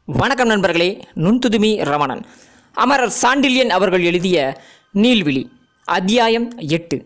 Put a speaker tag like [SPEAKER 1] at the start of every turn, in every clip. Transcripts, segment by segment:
[SPEAKER 1] வணக்கம் நண்பர்களே நுண்துதுமி ரமணன் அமரர் சாண்டில்யன் அவர்கள் எழுதிய நீள்விழி அத்தியாயம் எட்டு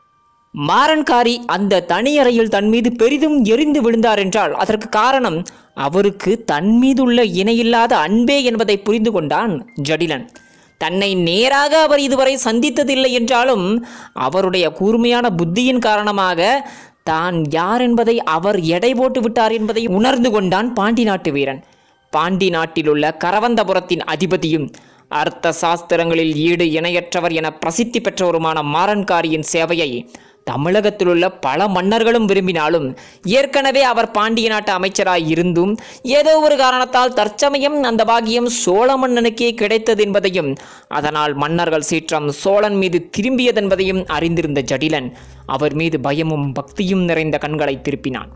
[SPEAKER 1] மாறன்காரி அந்த தனியறையில் தன் மீது பெரிதும் எரிந்து விழுந்தார் என்றால் அதற்கு காரணம் அவருக்கு தன் மீதுள்ள இணையில்லாத அன்பே என்பதை புரிந்து கொண்டான் ஜடிலன் தன்னை நேராக அவர் இதுவரை சந்தித்ததில்லை என்றாலும் அவருடைய கூர்மையான புத்தியின் காரணமாக தான் யார் என்பதை அவர் எடை போட்டு விட்டார் என்பதை உணர்ந்து கொண்டான் பாண்டி நாட்டு வீரன் பாண்டி நாட்டிலுள்ள கரவந்தபுரத்தின் அதிபதியும் அர்த்த சாஸ்திரங்களில் ஈடு இணையற்றவர் என பிரசித்தி பெற்றவருமான மாறன்காரியின் சேவையை தமிழகத்திலுள்ள பல மன்னர்களும் விரும்பினாலும் ஏற்கனவே அவர் பாண்டிய நாட்டு அமைச்சராய் இருந்தும் ஏதோ ஒரு காரணத்தால் தற்சமயம் அந்த பாக்கியம் சோழ மன்னனுக்கே கிடைத்தது என்பதையும் அதனால் மன்னர்கள் சீற்றம் சோழன் மீது திரும்பியதென்பதையும் அறிந்திருந்த ஜடிலன் அவர் மீது பயமும் பக்தியும் நிறைந்த கண்களை திருப்பினான்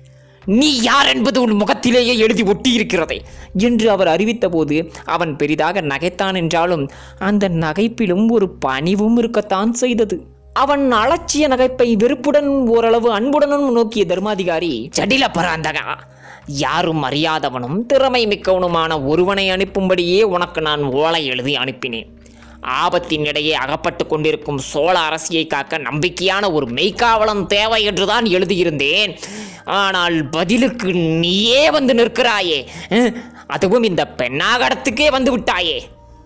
[SPEAKER 1] நீ யார் என்பது உன் முகத்திலேயே எழுதி ஒட்டியிருக்கிறதே என்று அவர் அறிவித்தபோது அவன் பெரிதாக நகைத்தான் என்றாலும் அந்த நகைப்பிலும் ஒரு பணிவும் இருக்கத்தான் செய்தது அவன் அலட்சிய நகைப்பை வெறுப்புடன் ஓரளவு அன்புடனும் நோக்கிய தர்மாதிகாரி ஜடில பராந்தகா யாரும் அறியாதவனும் திறமை மிக்கவனுமான ஒருவனை அனுப்பும்படியே உனக்கு நான் ஓலை எழுதி அனுப்பினேன் ஆபத்தின் இடையே அகப்பட்டு கொண்டிருக்கும் சோழ அரசியை காக்க நம்பிக்கையான ஒரு மெய்க்காவலம் தேவை என்றுதான் எழுதியிருந்தேன் ஆனால் பதிலுக்கு நீயே வந்து நிற்கிறாயே அஹ், அதுவும் இந்த பெண்ணாகடத்துக்கே வந்து விட்டாயே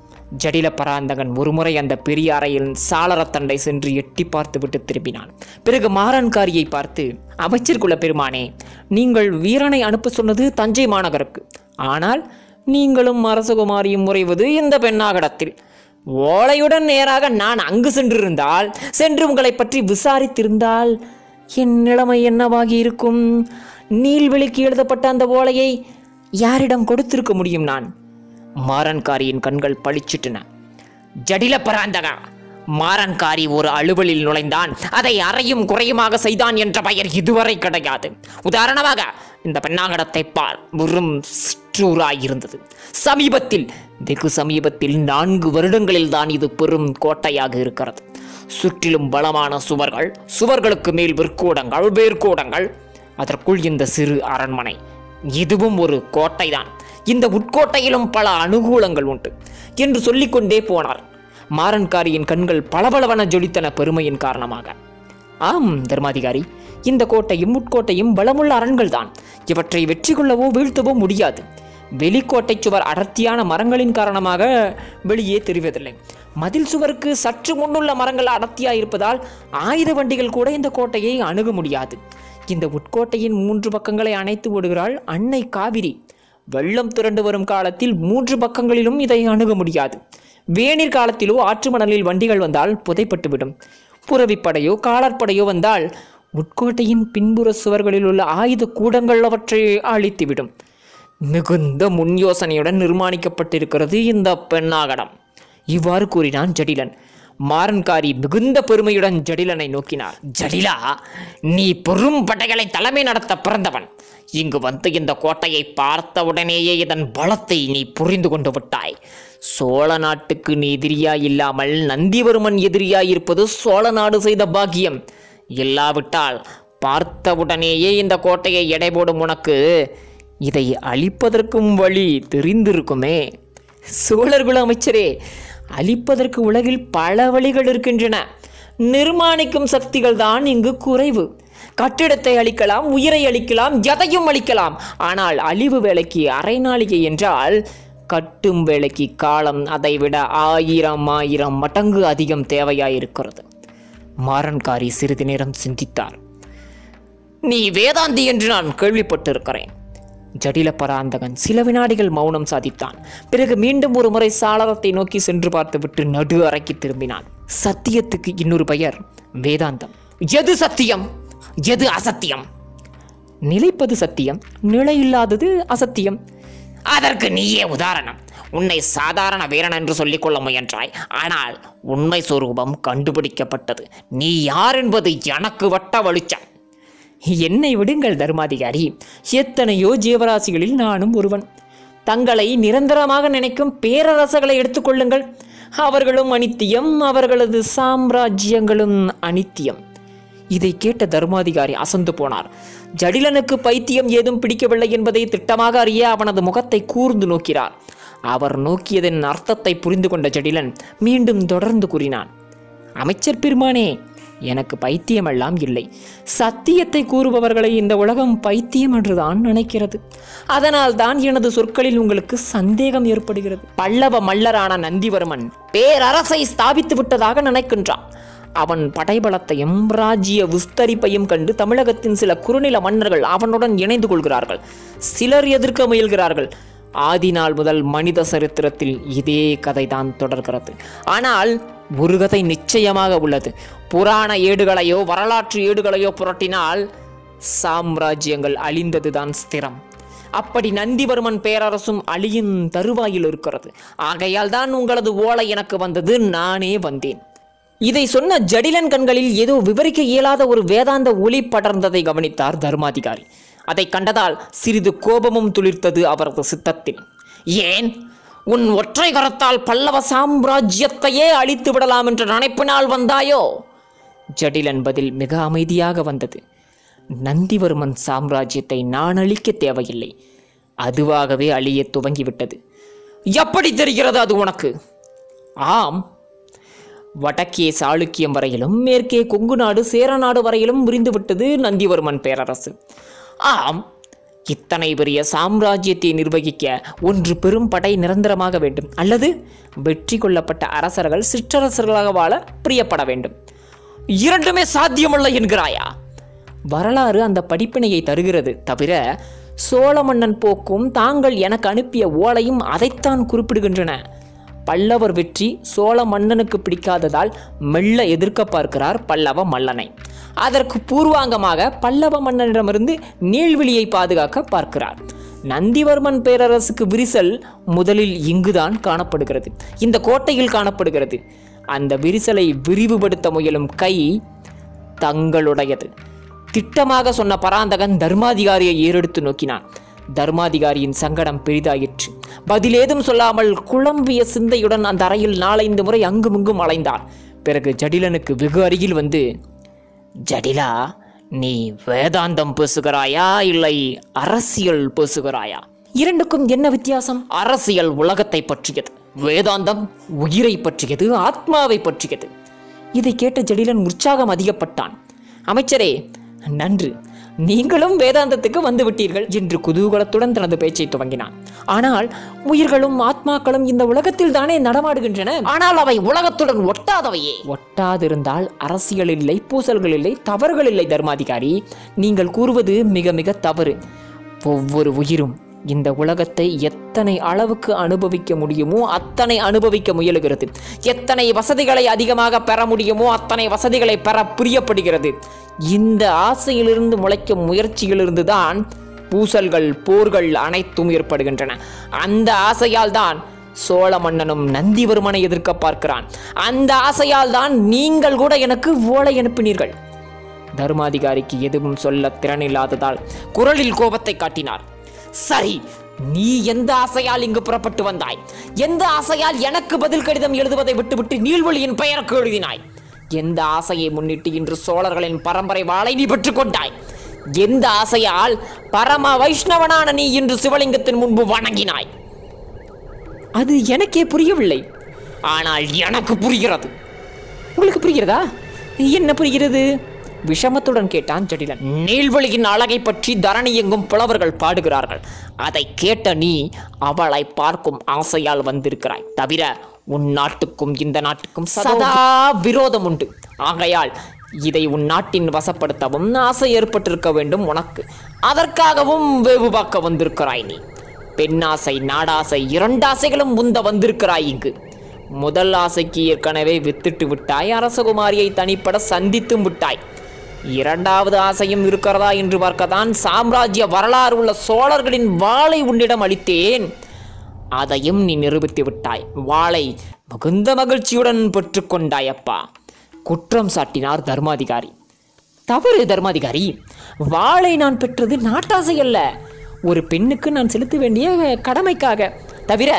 [SPEAKER 1] ஜடில பராந்தகன் ஒருமுறை அந்த பெரிய அறையில் சாளரத்தண்டை சென்று எட்டி பார்த்துவிட்டு திரும்பினான் பிறகு மாறன்காரியை பார்த்து அமைச்சர் குல பெருமானே நீங்கள் வீரனை அனுப்ப சொன்னது தஞ்சை மாநகருக்கு ஆனால் நீங்களும் அரசகுமாரியும் முறைவது இந்த பெண்ணாகடத்தில் ஓலையுடன் நேராக நான் அங்கு சென்றிருந்தால் சென்று உங்களை பற்றி விசாரித்திருந்தால் என் நிலைமை என்னவாகி இருக்கும் நீள்வெளிக்கு எழுதப்பட்ட அந்த ஓலையை யாரிடம் கொடுத்திருக்க முடியும் நான் மாறன்காரியின் கண்கள் பளிச்சிட்டன ஜடில பராந்தகா மாறன்காரி ஒரு அலுவலில் நுழைந்தான் அதை அறையும் குறையுமாக செய்தான் என்ற பெயர் இதுவரை கிடையாது உதாரணமாக இந்த பெண்ணாகடத்தை பார் வெறும் சிற்றூராயிருந்தது சமீபத்தில் வெகு சமீபத்தில் நான்கு வருடங்களில் தான் இது பெரும் கோட்டையாக இருக்கிறது சுற்றிலும் பலமான சுவர்கள் சுவர்களுக்கு மேல் விற்கூடங்கள் வேர்க்கூடங்கள் அதற்குள் இந்த சிறு அரண்மனை இதுவும் ஒரு கோட்டைதான் இந்த உட்கோட்டையிலும் பல அனுகூலங்கள் உண்டு என்று சொல்லிக்கொண்டே போனார் மாறன்காரியின் கண்கள் பளபளவென ஜொலித்தன பெருமையின் காரணமாக ஆம் தர்மாதிகாரி இந்த கோட்டையும் உட்கோட்டையும் பலமுள்ள அரண்கள்தான் இவற்றை வெற்றி கொள்ளவோ வீழ்த்தவோ முடியாது வெளிக்கோட்டை சுவர் அடர்த்தியான மரங்களின் காரணமாக வெளியே தெரிவதில்லை மதில் சுவருக்கு சற்று முன்னுள்ள மரங்கள் அடர்த்தியாக இருப்பதால் ஆயுத வண்டிகள் கூட இந்த கோட்டையை அணுக முடியாது இந்த உட்கோட்டையின் மூன்று பக்கங்களை அணைத்து ஓடுகிறாள் அன்னை காவிரி வெள்ளம் திரண்டு வரும் காலத்தில் மூன்று பக்கங்களிலும் இதை அணுக முடியாது வேநீர் காலத்திலோ ஆற்று மணலில் வண்டிகள் வந்தால் புதைப்பட்டுவிடும் புறவிப்படையோ காலாட்படையோ வந்தால் உட்கோட்டையின் பின்புற சுவர்களில் உள்ள ஆயுத கூடங்கள் அவற்றை அழித்துவிடும் மிகுந்த முன் யோசனையுடன் நிர்மாணிக்கப்பட்டிருக்கிறது இந்த பெண்ணாகடம் இவ்வாறு கூறினான் ஜடிலன் மாறன்காரி மிகுந்த பெருமையுடன் ஜடிலனை நோக்கினார் ஜடிலா நீ பெரும் படைகளை தலைமை நடத்த பிறந்தவன் இங்கு வந்து இந்த கோட்டையை பார்த்தவுடனேயே இதன் பலத்தை நீ புரிந்து கொண்டு விட்டாய் சோழ நாட்டுக்கு நீ எதிரியாய் இல்லாமல் நந்திவர்மன் எதிரியாய் இருப்பது சோழ நாடு செய்த பாக்கியம் இல்லாவிட்டால் பார்த்தவுடனேயே இந்த கோட்டையை எடை போடும் உனக்கு இதை அழிப்பதற்கும் வழி தெரிந்திருக்குமே சோழர்குல அமைச்சரே அழிப்பதற்கு உலகில் பல வழிகள் இருக்கின்றன நிர்மாணிக்கும் சக்திகள் தான் இங்கு குறைவு கட்டிடத்தை அழிக்கலாம் உயிரை அழிக்கலாம் எதையும் அழிக்கலாம் ஆனால் அழிவு வேலைக்கு அரை நாளிகை என்றால் கட்டும் வேலைக்கு காலம் அதைவிட ஆயிரம் ஆயிரம் மடங்கு அதிகம் தேவையாயிருக்கிறது மாறன்காரி சிறிது நேரம் சிந்தித்தார் நீ வேதாந்தி என்று நான் கேள்விப்பட்டிருக்கிறேன் ஜடில பராந்தகன் சில வினாடிகள் மௌனம் சாதித்தான் பிறகு மீண்டும் ஒரு முறை சாளரத்தை நோக்கி சென்று பார்த்துவிட்டு நடு அறைக்கு திரும்பினான் சத்தியத்துக்கு இன்னொரு பெயர் வேதாந்தம் எது சத்தியம் எது அசத்தியம் நிலைப்பது சத்தியம் நிலையில்லாதது அசத்தியம் அதற்கு நீயே உதாரணம் உன்னை சாதாரண வீரன் என்று சொல்லிக் கொள்ள முயன்றாய் ஆனால் உண்மை சொரூபம் கண்டுபிடிக்கப்பட்டது நீ யார் என்பது எனக்கு வட்ட வெளிச்சம் என்னை விடுங்கள் தர்மாதிகாரி எத்தனையோ ஜீவராசிகளில் நானும் ஒருவன் தங்களை நிரந்தரமாக நினைக்கும் பேரரசர்களை எடுத்துக்கொள்ளுங்கள் அவர்களும் அனித்தியம் அவர்களது சாம்ராஜ்யங்களும் அனித்தியம் இதை கேட்ட தர்மாதிகாரி அசந்து போனார் ஜடிலனுக்கு பைத்தியம் ஏதும் பிடிக்கவில்லை என்பதை திட்டமாக அறிய அவனது முகத்தை கூர்ந்து நோக்கிறார் அவர் நோக்கியதன் அர்த்தத்தை புரிந்து கொண்ட ஜடிலன் மீண்டும் தொடர்ந்து கூறினான் அமைச்சர் பெருமானே எனக்கு பைத்தியமெல்லாம் இல்லை சத்தியத்தை கூறுபவர்களை இந்த உலகம் பைத்தியம் என்றுதான் நினைக்கிறது அதனால் தான் எனது சொற்களில் உங்களுக்கு சந்தேகம் ஏற்படுகிறது பல்லவ மல்லரான நந்திவர்மன் பேரரசை ஸ்தாபித்து விட்டதாக நினைக்கின்றான் அவன் படைபலத்தையும் ராஜ்ய விஸ்தரிப்பையும் கண்டு தமிழகத்தின் சில குறுநில மன்னர்கள் அவனுடன் இணைந்து கொள்கிறார்கள் சிலர் எதிர்க்க முயல்கிறார்கள் ஆதி நாள் முதல் மனித சரித்திரத்தில் இதே கதைதான் தொடர்கிறது ஆனால் ஒரு கதை நிச்சயமாக உள்ளது புராண ஏடுகளையோ வரலாற்று ஏடுகளையோ புரட்டினால் சாம்ராஜ்யங்கள் அழிந்ததுதான் ஸ்திரம் அப்படி நந்திவர்மன் பேரரசும் அழியின் தருவாயில் இருக்கிறது ஆகையால் தான் உங்களது ஓலை எனக்கு வந்தது நானே வந்தேன் இதை சொன்ன ஜடிலன் கண்களில் ஏதோ விவரிக்க இயலாத ஒரு வேதாந்த ஒளி படர்ந்ததை கவனித்தார் தர்மாதிகாரி அதை கண்டதால் சிறிது கோபமும் துளிர்த்தது அவரது சித்தத்தில் ஏன் உன் ஒற்றை கரத்தால் பல்லவ சாம்ராஜ்யத்தையே அழித்து விடலாம் என்ற நினைப்பினால் வந்தாயோ ஜடிலன் பதில் மிக அமைதியாக வந்தது நந்திவர்மன் சாம்ராஜ்யத்தை நான் அழிக்க தேவையில்லை அதுவாகவே அழியத் துவங்கிவிட்டது எப்படி தெரிகிறது அது உனக்கு ஆம் வடக்கே சாளுக்கியம் வரையிலும் மேற்கே கொங்கு நாடு சேரநாடு வரையிலும் விரிந்துவிட்டது நந்திவர்மன் பேரரசு ஆம் இத்தனை பெரிய சாம்ராஜ்யத்தை நிர்வகிக்க ஒன்று பெரும் படை நிரந்தரமாக வேண்டும் அல்லது வெற்றி கொள்ளப்பட்ட அரசர்கள் சிற்றரசர்களாக வாழ பிரியப்பட வேண்டும் இரண்டுமே சாத்தியமல்ல என்கிறாயா வரலாறு அந்த படிப்பினையை தருகிறது தவிர சோழ மன்னன் போக்கும் தாங்கள் எனக்கு அனுப்பிய ஓலையும் அதைத்தான் குறிப்பிடுகின்றன பல்லவர் வெற்றி சோழ மன்னனுக்கு பிடிக்காததால் மெல்ல எதிர்க்க பார்க்கிறார் பல்லவ மல்லனை அதற்கு பூர்வாங்கமாக பல்லவ மன்னனிடமிருந்து நீள்விழியை பாதுகாக்க பார்க்கிறார் நந்திவர்மன் பேரரசுக்கு விரிசல் முதலில் இங்குதான் காணப்படுகிறது இந்த கோட்டையில் காணப்படுகிறது அந்த விரிசலை விரிவுபடுத்த முயலும் கை தங்களுடையது திட்டமாக சொன்ன பராந்தகன் தர்மாதிகாரியை ஏறெடுத்து நோக்கினான் தர்மாதிகாரியின் சங்கடம் பெரிதாயிற்று பதிலேதும் சொல்லாமல் குழம்பிய சிந்தையுடன் அந்த அறையில் நாலைந்து முறை அங்குமிங்கும் அலைந்தான் பிறகு ஜடிலனுக்கு வெகு அருகில் வந்து ஜடிலா நீ வேதாந்தம் பேசுகிறாயா இல்லை அரசியல் பேசுகிறாயா இரண்டுக்கும் என்ன வித்தியாசம் அரசியல் உலகத்தை பற்றியது வேதாந்தம் உயிரை பற்றியது ஆத்மாவை பற்றியது இதை கேட்ட ஜடிலன் உற்சாகம் அதிகப்பட்டான் அமைச்சரே நன்று நீங்களும் வேதாந்தத்துக்கு வந்து விட்டீர்கள் என்று குதூகலத்துடன் தனது பேச்சை துவங்கினான் ஆனால் உயிர்களும் ஆத்மாக்களும் இந்த உலகத்தில் தானே நடமாடுகின்றன ஆனால் அவை உலகத்துடன் ஒட்டாதவையே ஒட்டாதிருந்தால் அரசியல் இல்லை பூசல்கள் இல்லை தவறுகள் இல்லை தர்மாதிகாரி நீங்கள் கூறுவது மிக மிக தவறு ஒவ்வொரு உயிரும் இந்த உலகத்தை எத்தனை அளவுக்கு அனுபவிக்க முடியுமோ அத்தனை அனுபவிக்க முயலுகிறது எத்தனை வசதிகளை அதிகமாக பெற முடியுமோ அத்தனை வசதிகளை பெற பிரியப்படுகிறது இந்த ஆசையிலிருந்து முளைக்கும் முயற்சியிலிருந்து தான் பூசல்கள் போர்கள் அனைத்தும் ஏற்படுகின்றன அந்த ஆசையால் தான் சோழ மன்னனும் நந்திவர்மனை எதிர்க்க பார்க்கிறான் அந்த ஆசையால் தான் நீங்கள் கூட எனக்கு ஓலை அனுப்பினீர்கள் தர்மாதிகாரிக்கு எதுவும் சொல்ல திறனில்லாததால் குரலில் கோபத்தை காட்டினார் சரி நீ எந்த ஆசையால் இங்கு புறப்பட்டு வந்தாய் எந்த ஆசையால் எனக்கு பதில் கடிதம் எழுதுவதை விட்டுவிட்டு நீள்வழியின் பெயருக்கு எழுதினாய் எந்த ஆசையை முன்னிட்டு இன்று சோழர்களின் பரம்பரை வாளை நீ பெற்றுக் கொண்டாய் எந்த ஆசையால் பரம வைஷ்ணவனான நீ இன்று சிவலிங்கத்தின் முன்பு வணங்கினாய் அது எனக்கே புரியவில்லை ஆனால் எனக்கு புரிகிறது உங்களுக்கு புரிகிறதா என்ன புரிகிறது விஷமத்துடன் கேட்டான் ஜடிலன் நீள்வழியின் அழகை பற்றி தரணி எங்கும் புலவர்கள் பாடுகிறார்கள் அதை கேட்ட நீ அவளை பார்க்கும் ஆசையால் வந்திருக்கிறாய் தவிர உன் நாட்டுக்கும் இந்த நாட்டுக்கும் சதா விரோதம் உண்டு ஆகையால் இதை உன் நாட்டின் வசப்படுத்தவும் ஆசை ஏற்பட்டிருக்க வேண்டும் உனக்கு அதற்காகவும் வேவு பார்க்க வந்திருக்கிறாய் நீ பெண்ணாசை நாடாசை இரண்டாசைகளும் முந்த வந்திருக்கிறாய் இங்கு முதல் ஆசைக்கு ஏற்கனவே வித்திட்டு விட்டாய் அரசகுமாரியை தனிப்பட சந்தித்தும் விட்டாய் இரண்டாவது ஆசையும் இருக்கிறதா என்று பார்க்கத்தான் சாம்ராஜ்ய வரலாறு உள்ள சோழர்களின் வாளை உன்னிடம் அளித்தேன் அதையும் நீ நிரூபித்து விட்டாய் வாளை மிகுந்த மகிழ்ச்சியுடன் பெற்றுக்கொண்டாய் அப்பா குற்றம் சாட்டினார் தர்மாதிகாரி தவறு தர்மாதிகாரி வாளை நான் பெற்றது நாட்டாசை அல்ல ஒரு பெண்ணுக்கு நான் செலுத்த வேண்டிய கடமைக்காக தவிர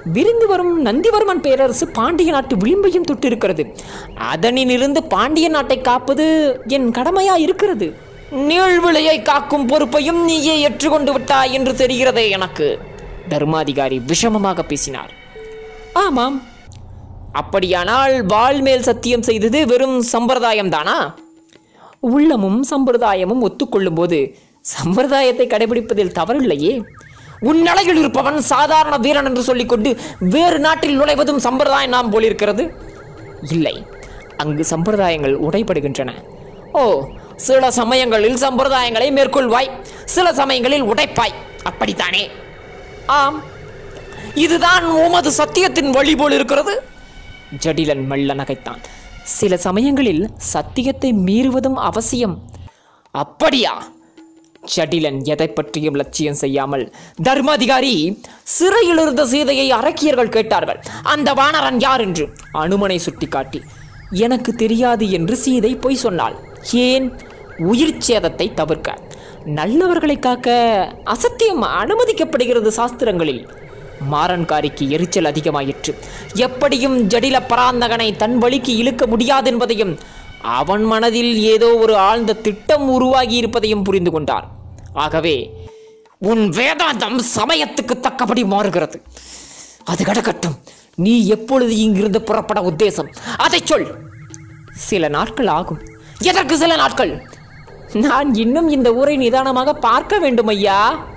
[SPEAKER 1] விரிந்து வரும் நந்திவர்மன் பேரரசு பாண்டிய நாட்டு விளிம்பையும் தொட்டிருக்கிறது அதனிலிருந்து பாண்டிய நாட்டை காப்பது என் கடமையா இருக்கிறது நீழ்விளையை காக்கும் பொறுப்பையும் நீயே ஏற்றுக்கொண்டு விட்டாய் என்று தெரிகிறதே எனக்கு தர்மாதிகாரி விஷமமாக பேசினார் ஆமாம் அப்படியானால் வாள் மேல் சத்தியம் செய்தது வெறும் சம்பிரதாயம் தானா உள்ளமும் சம்பிரதாயமும் ஒத்துக்கொள்ளும் போது சம்பிரதாயத்தை கடைபிடிப்பதில் தவறில்லையே உன் நிலையில் இருப்பவன் சாதாரண வீரன் என்று சொல்லிக்கொண்டு வேறு நாட்டில் நுழைவதும் சம்பிரதாயம் நாம் போலிருக்கிறது இல்லை அங்கு சம்பிரதாயங்கள் உடைபடுகின்றன ஓ சில சமயங்களில் சம்பிரதாயங்களை மேற்கொள்வாய் சில சமயங்களில் உடைப்பாய் அப்படித்தானே ஆம் இதுதான் உமது சத்தியத்தின் வழி போல் இருக்கிறது ஜடிலன் மெல்ல நகைத்தான் சில சமயங்களில் சத்தியத்தை மீறுவதும் அவசியம் அப்படியா ஜடிலன் எதை பற்றியும் லட்சியம் செய்யாமல் தர்மாதிகாரி சிறையில் இருந்த சீதையை அரக்கியர்கள் கேட்டார்கள் அந்த வானரன் யார் என்று அனுமனை சுட்டிக்காட்டி எனக்கு தெரியாது என்று சீதை பொய் சொன்னாள் ஏன் உயிர் சேதத்தை தவிர்க்க நல்லவர்களை காக்க அசத்தியம் அனுமதிக்கப்படுகிறது சாஸ்திரங்களில் மாறன்காரிக்கு எரிச்சல் அதிகமாயிற்று எப்படியும் ஜடில பராந்தகனை தன் வழிக்கு இழுக்க முடியாது என்பதையும் அவன் மனதில் ஏதோ ஒரு ஆழ்ந்த திட்டம் உருவாகி இருப்பதையும் புரிந்து கொண்டார் ஆகவே உன் வேதாந்தம் சமயத்துக்கு தக்கபடி மாறுகிறது அது கிடக்கட்டும் நீ எப்பொழுது இங்கிருந்து புறப்பட உத்தேசம் அதை சொல் சில நாட்கள் ஆகும் எதற்கு சில நாட்கள் நான் இன்னும் இந்த ஊரை நிதானமாக பார்க்க வேண்டும் ஐயா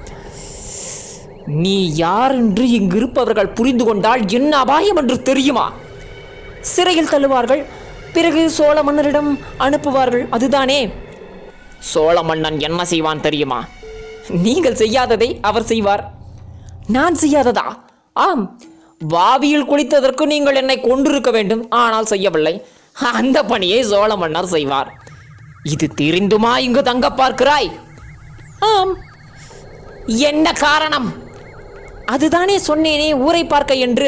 [SPEAKER 1] நீ யார் என்று இங்கு இருப்பவர்கள் புரிந்து கொண்டால் என்ன அபாயம் என்று தெரியுமா சிறையில் தள்ளுவார்கள் பிறகு சோழ மன்னரிடம் அனுப்புவார்கள் அதுதானே சோழ மன்னன் என்ன செய்வான் தெரியுமா நீங்கள் செய்யாததை அவர் செய்வார் நான் செய்யாததா ஆம் வாவியில் குளித்ததற்கு நீங்கள் என்னை கொண்டிருக்க வேண்டும் ஆனால் செய்யவில்லை அந்த பணியை சோழ மன்னர் செய்வார் இது தெரிந்துமா இங்கு தங்க பார்க்கிறாய் ஆம் என்ன காரணம் அதுதானே சொன்னேனே ஊரை பார்க்க என்று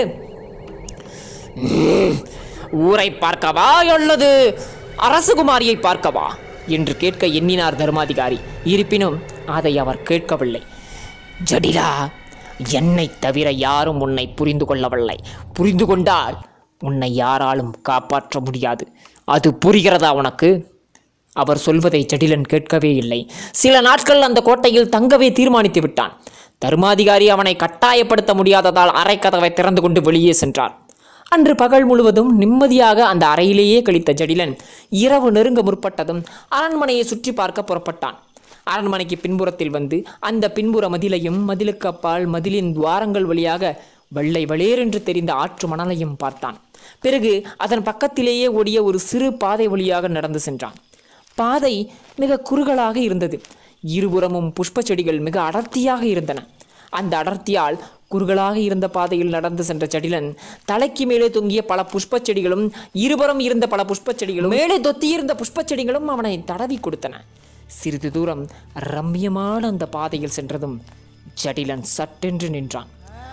[SPEAKER 1] ம், ஊரை பார்க்கவா அல்லது அரசகுமாரியை பார்க்கவா என்று கேட்க எண்ணினார் தர்மாதிகாரி இருப்பினும் அதை அவர் கேட்கவில்லை ஜடிலா என்னை தவிர யாரும் உன்னை புரிந்து கொள்ளவில்லை புரிந்து கொண்டால் உன்னை யாராலும் காப்பாற்ற முடியாது அது புரிகிறதா உனக்கு அவர் சொல்வதை ஜடிலன் கேட்கவே இல்லை சில நாட்கள் அந்த கோட்டையில் தங்கவே தீர்மானித்து விட்டான் தர்மாதிகாரி அவனை கட்டாயப்படுத்த முடியாததால் அறைக்கதவை திறந்து கொண்டு வெளியே சென்றார் அன்று பகல் முழுவதும் நிம்மதியாக அந்த அறையிலேயே கழித்த ஜடிலன் இரவு நெருங்க முற்பட்டதும் அரண்மனையை சுற்றி பார்க்க புறப்பட்டான் அரண்மனைக்கு பின்புறத்தில் வந்து அந்த பின்புற மதிலையும் மதிலுக்கு அப்பால் மதிலின் துவாரங்கள் வழியாக வெள்ளை வெளியேறென்று தெரிந்த ஆற்று மணலையும் பார்த்தான் பிறகு அதன் பக்கத்திலேயே ஓடிய ஒரு சிறு பாதை வழியாக நடந்து சென்றான் பாதை மிக குறுகலாக இருந்தது இருபுறமும் புஷ்ப செடிகள் மிக அடர்த்தியாக இருந்தன அந்த அடர்த்தியால் குறுகலாக இருந்த பாதையில் நடந்து சென்ற செடிலன் தலைக்கு மேலே தொங்கிய பல புஷ்பச் செடிகளும் இருபுறம் இருந்த பல புஷ்பச் செடிகளும் மேலே தொத்தியிருந்த புஷ்பச் செடிகளும் அவனை தடவி கொடுத்தன சிறிது தூரம் ரம்மியமான அந்த பாதையில் சென்றதும் ஜடிலன் சட்டென்று நின்றான்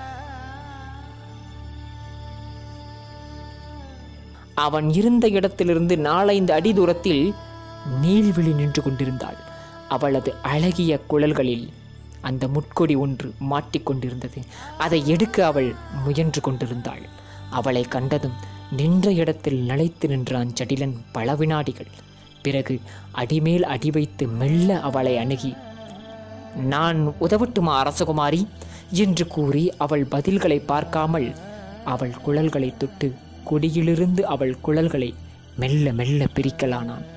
[SPEAKER 1] அவன் இருந்த இடத்திலிருந்து நாலைந்து அடி தூரத்தில் நீள்விழி நின்று கொண்டிருந்தாள் அவளது அழகிய குழல்களில் அந்த முட்கொடி ஒன்று மாட்டிக்கொண்டிருந்தது அதை எடுக்க அவள் முயன்று கொண்டிருந்தாள் அவளை கண்டதும் நின்ற இடத்தில் நிலைத்து நின்றான் ஜடிலன் பல வினாடிகள் பிறகு அடிமேல் அடி வைத்து மெல்ல அவளை அணுகி நான் உதவட்டுமா அரசகுமாரி என்று கூறி அவள் பதில்களை பார்க்காமல் அவள் குழல்களை தொட்டு கொடியிலிருந்து அவள் குழல்களை மெல்ல மெல்ல பிரிக்கலானான்